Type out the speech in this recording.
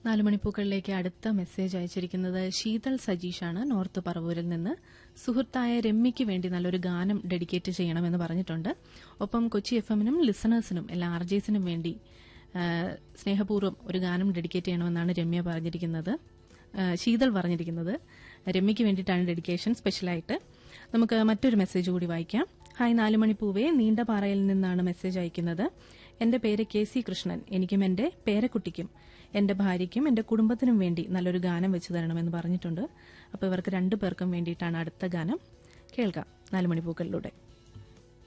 നാലുമണിപ്പൂക്കളിലേക്ക് അടുത്ത മെസ്സേജ് അയച്ചിരിക്കുന്നത് ശീതൾ സജീഷാണ് നോർത്ത് പറവൂരിൽ നിന്ന് സുഹൃത്തായ രമ്യയ്ക്ക് വേണ്ടി നല്ലൊരു ഗാനം ഡെഡിക്കേറ്റ് ചെയ്യണമെന്ന് പറഞ്ഞിട്ടുണ്ട് ഒപ്പം കൊച്ചി എഫ് എമ്മിനും ലിസണേഴ്സിനും എല്ലാ ആർ ജെസിനും വേണ്ടി ആ, സ്നേഹപൂർവ്വം ഒരു ഗാനം ഡെഡിക്കേറ്റ് ചെയ്യണമെന്നാണ് രമ്യ പറഞ്ഞിരിക്കുന്നത് ആ, ശീതൾ പറഞ്ഞിരിക്കുന്നത് രമ്യയ്ക്ക് വേണ്ടിയിട്ടാണ് ഡെഡിക്കേഷൻ സ്പെഷ്യലായിട്ട് നമുക്ക് മറ്റൊരു മെസ്സേജ് കൂടി വായിക്കാം ഹായ് നാലുമണിപ്പൂവേ നീണ്ടപാറയിൽ നിന്നാണ് മെസ്സേജ് അയക്കുന്നത് എന്റെ പേര് കെ സി കൃഷ്ണൻ എനിക്കും എന്റെ പേരക്കുട്ടിക്കും എന്റെ ഭാര്യയ്ക്കും എന്റെ കുടുംബത്തിനും വേണ്ടി നല്ലൊരു ഗാനം വെച്ചു തരണമെന്ന് പറഞ്ഞിട്ടുണ്ട് അപ്പോൾ ഇവർക്ക് രണ്ടു പേർക്കും വേണ്ടിയിട്ടാണ് അടുത്ത ഗാനം കേൾക്കാം നാലുമണിപ്പൂക്കളിലൂടെ